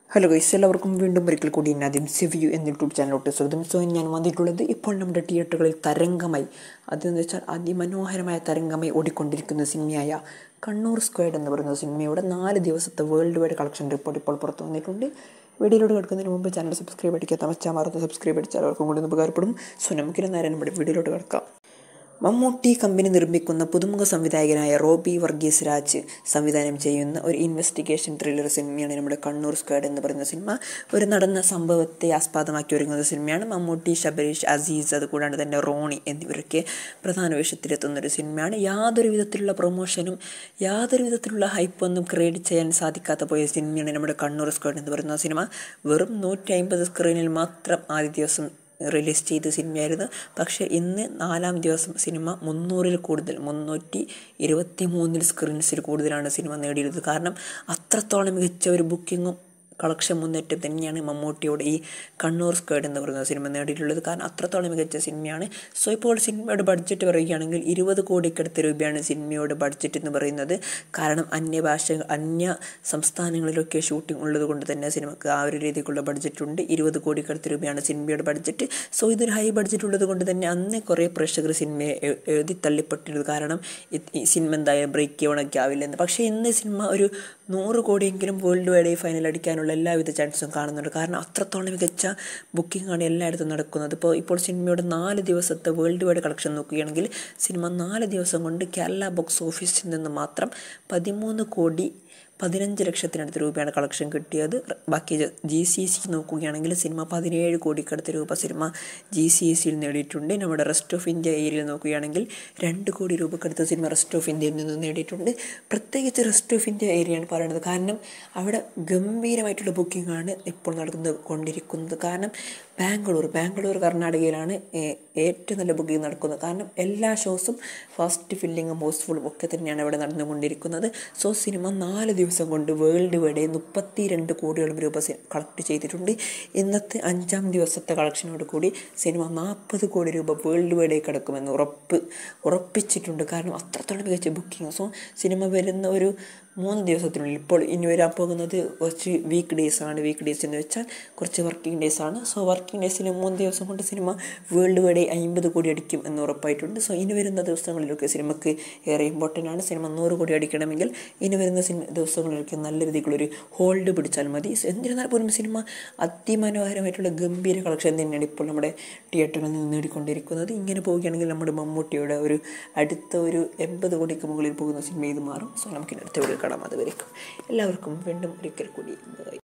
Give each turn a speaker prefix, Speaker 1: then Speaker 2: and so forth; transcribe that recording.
Speaker 1: hello guys എല്ലാവർക്കും വീണ്ടും ഒരിക്കൽ കൂടി ആദ്യം സിവ്യൂ എന്ന യൂട്യൂബ് ചാനലോട്ട് സ്വാഗതം സോ ഞാൻ വന്നിട്ടുള്ളത് ഇപ്പോൾ നമ്മുടെ തിയേറ്ററുകളിൽ തരംഗമായി അതെന്ന് വെച്ചാൽ അതിമനോഹരമായ തരംഗമായി ഓടിക്കൊണ്ടിരിക്കുന്ന സിനിമയായ കണ്ണൂർ സ്ക്വാഡ് എന്ന് പറയുന്ന സിനിമയുടെ നാല് ദിവസത്തെ വേൾഡ് വൈഡ് കളക്ഷൻ റിപ്പോർട്ട് ഇപ്പോൾ പുറത്തു വന്നിട്ടുണ്ട് വീഡിയോയിലൂടെ കിടക്കുന്നതിന് മുമ്പ് ചാനൽ സബ്സ്ക്രൈബ് അടിക്കാത്ത മച്ചാ മറന്ന് സബ്സ്ക്രൈബ് അടിച്ചാൽ അവർക്കും കൂടി ഒന്ന് ഉപകാരപ്പെടും സോ നമുക്കിന് നേരം നമ്മുടെ വീഡിയോയിലോട്ട് കിടക്കാം മമ്മൂട്ടി കമ്പനി നിർമ്മിക്കുന്ന പുതുമുഖ സംവിധായകനായ റോബി വർഗീസ് രാജ് സംവിധാനം ചെയ്യുന്ന ഒരു ഇൻവെസ്റ്റിഗേഷൻ ത്രില്ലർ സിനിമയാണ് നമ്മുടെ കണ്ണൂർ സ്ക്വാഡ് എന്ന് പറയുന്ന സിനിമ ഒരു നടന്ന സംഭവത്തെ ആസ്പദമാക്കി ഒരുങ്ങുന്ന സിനിമയാണ് മമ്മൂട്ടി ശബരീഷ് അസീസ് അതുകൂടാണ്ട് തന്നെ റോണി എന്നിവരൊക്കെ പ്രധാന വേഷത്തിലെത്തുന്ന ഒരു സിനിമയാണ് യാതൊരു വിധത്തിലുള്ള പ്രൊമോഷനും യാതൊരു വിധത്തിലുള്ള ഹൈപ്പൊന്നും ക്രിയേറ്റ് ചെയ്യാൻ സാധിക്കാത്ത പോയ സിനിമയാണ് നമ്മുടെ കണ്ണൂർ സ്ക്വാഡ് എന്ന് പറയുന്ന സിനിമ വെറും നൂറ്റി അമ്പത് സ്ക്രീനിൽ മാത്രം ആദ്യ ദിവസം റിലീസ് ചെയ്ത സിനിമയായിരുന്നു പക്ഷേ ഇന്ന് നാലാം ദിവസം സിനിമ മുന്നൂറിൽ കൂടുതൽ മുന്നൂറ്റി ഇരുപത്തി മൂന്നിൽ സ്ക്രീൻസിൽ കൂടുതലാണ് സിനിമ നേടിയത് കാരണം അത്രത്തോളം മികച്ച ഒരു ബുക്കിങ്ങും കളക്ഷൻ മുന്നേറ്റം തന്നെയാണ് മമ്മൂട്ടിയുടെ ഈ കണ്ണൂർ സ്ക്വേഡ് എന്ന് പറയുന്ന സിനിമ നേടിയിട്ടുള്ളത് കാരണം അത്രത്തോളം മികച്ച സിനിമയാണ് സോ ഇപ്പോൾ സിനിമയുടെ ബഡ്ജറ്റ് പറയുകയാണെങ്കിൽ ഇരുപത് കോടിക്കടുത്ത രൂപയാണ് സിനിമയുടെ ബഡ്ജറ്റ് എന്ന് പറയുന്നത് കാരണം അന്യഭാഷ അന്യ സംസ്ഥാനങ്ങളിലൊക്കെ ഷൂട്ടിംഗ് ഉള്ളത് കൊണ്ട് തന്നെ സിനിമക്ക് ആ ഒരു രീതിക്കുള്ള ബഡ്ജറ്റ് ഉണ്ട് ഇരുപത് കോടിക്കടുത്ത രൂപയാണ് സിനിമയുടെ ബഡ്ജറ്റ് സോ ഇതൊരു ഹൈ ബഡ്ജറ്റ് ഉള്ളത് കൊണ്ട് തന്നെ അന്ന് കുറേ പ്രേക്ഷകർ സിനിമയെ എഴുതി തള്ളിപ്പെട്ടിരുന്നു കാരണം ഈ സിനിമ എന്തായാലും ബ്രേക്ക് ചെയ്യണമൊക്കെ ആവില്ലെന്ന് പക്ഷേ ഇന്ന് സിനിമ ഒരു നൂറ് കോടിയെങ്കിലും വേൾഡ് വൈഡ് ഫൈനൽ അടിക്കാനുള്ള എല്ലാവിധ ചാൻസും കാണുന്നുണ്ട് കാരണം അത്രത്തോളം മികച്ച ബുക്കിംഗ് ആണ് എല്ലായിടത്തും നടക്കുന്നത് ഇപ്പോൾ ഇപ്പോൾ സിനിമയുടെ നാല് ദിവസത്തെ വേൾഡ് വൈഡ് കളക്ഷൻ നോക്കുകയാണെങ്കിൽ സിനിമ നാല് ദിവസം കൊണ്ട് കേരള ബോക്സ് ഓഫീസിൽ നിന്ന് മാത്രം പതിമൂന്ന് കോടി പതിനഞ്ച് ലക്ഷത്തിനടുത്ത് രൂപയാണ് കളക്ഷൻ കിട്ടിയത് ബാക്കി ജി സി സി നോക്കുകയാണെങ്കിൽ സിനിമ പതിനേഴ് കോടിക്കടുത്ത് രൂപ സിനിമ ജി സി സിയിൽ നേടിയിട്ടുണ്ട് നമ്മുടെ റെസ്റ്റ് ഓഫ് ഇന്ത്യ ഏരിയയിൽ നോക്കുകയാണെങ്കിൽ രണ്ട് കോടി രൂപക്കടുത്ത് സിനിമ റെസ്റ്റ് ഓഫ് ഇന്ത്യയിൽ നിന്ന് നേടിയിട്ടുണ്ട് പ്രത്യേകിച്ച് റെസ്റ്റ് ഓഫ് ഇന്ത്യ ഏരിയയാണ് പറയുന്നത് കാരണം അവിടെ ഗംഭീരമായിട്ടുള്ള ബുക്കിംഗ് ആണ് ഇപ്പോൾ നടക്കുന്നത് കൊണ്ടിരിക്കുന്നത് കാരണം ബാംഗ്ലൂർ ബാംഗ്ലൂർ കർണാടകയിലാണ് ഏറ്റവും നല്ല ബുക്കിംഗ് നടക്കുന്നത് കാരണം എല്ലാ ഷോസും ഫസ്റ്റ് ഫില്ലിങ്ങും ഹൗസ്ഫുള്ളും ഒക്കെ തന്നെയാണ് അവിടെ നടന്നുകൊണ്ടിരിക്കുന്നത് സോ സിനിമ നാല് ദിവസം കൊണ്ട് വേൾഡ് വൈഡ് മുപ്പത്തി രണ്ട് കോടിയോളം രൂപ കളക്ട് ചെയ്തിട്ടുണ്ട് ഇന്നത്തെ അഞ്ചാം ദിവസത്തെ കളക്ഷനോട് കൂടി സിനിമ നാൽപ്പത് കോടി രൂപ വേൾഡ് വൈഡായി കിടക്കുമെന്ന് ഉറപ്പ് ഉറപ്പിച്ചിട്ടുണ്ട് കാരണം അത്രത്തോളം മികച്ച ബുക്കിംഗ് സോ സിനിമ വരുന്ന ഒരു മൂന്ന് ദിവസത്തിനുള്ളിൽ ഇപ്പോൾ ഇനി വരാൻ പോകുന്നത് കുറച്ച് വീക്ക് ഡേയ്സ് ആണ് വീക്ക് ഡേയ്സ് എന്ന് വെച്ചാൽ കുറച്ച് വർക്കിംഗ് ഡേയ്സ് ആണ് സോ വർക്കിംഗ് ഡേയ്സിൽ മൂന്ന് ദിവസം കൊണ്ട് സിനിമ വേൾഡ് വൈഡ് അമ്പത് കോടി അടിക്കും എന്ന് ഉറപ്പായിട്ടുണ്ട് സോ ഇനി വരുന്ന ദിവസങ്ങളിലൊക്കെ സിനിമയ്ക്ക് ഏറെ ഇമ്പോർട്ടൻ്റ് ആണ് സിനിമ നൂറ് കോടി അടിക്കണമെങ്കിൽ ഇനി വരുന്ന സിനിമ ദിവസങ്ങളിലൊക്കെ നല്ല രീതിക്കുള്ളൊരു ഹോൾഡ് പിടിച്ചാൽ മതി എന്നിരുന്നാൽ പോലും സിനിമ അതിമനോഹരമായിട്ടുള്ള ഗംഭീര കളക്ഷൻ തന്നെയാണ് ഇപ്പോൾ നമ്മുടെ തിയേറ്ററിൽ നിന്ന് നേടിക്കൊണ്ടിരിക്കുന്നത് ഇങ്ങനെ പോവുകയാണെങ്കിൽ നമ്മുടെ മമ്മൂട്ടിയുടെ ഒരു അടുത്ത ഒരു എൺപത് കോടിക്ക് മുകളിൽ പോകുന്ന സിനിമ ഇത് മാറും സോ നമുക്കിനി അടുത്ത വീഡിയോ കാണാം അതുവരേക്കും എല്ലാവർക്കും വീണ്ടും ഒരിക്കൽ കൂടി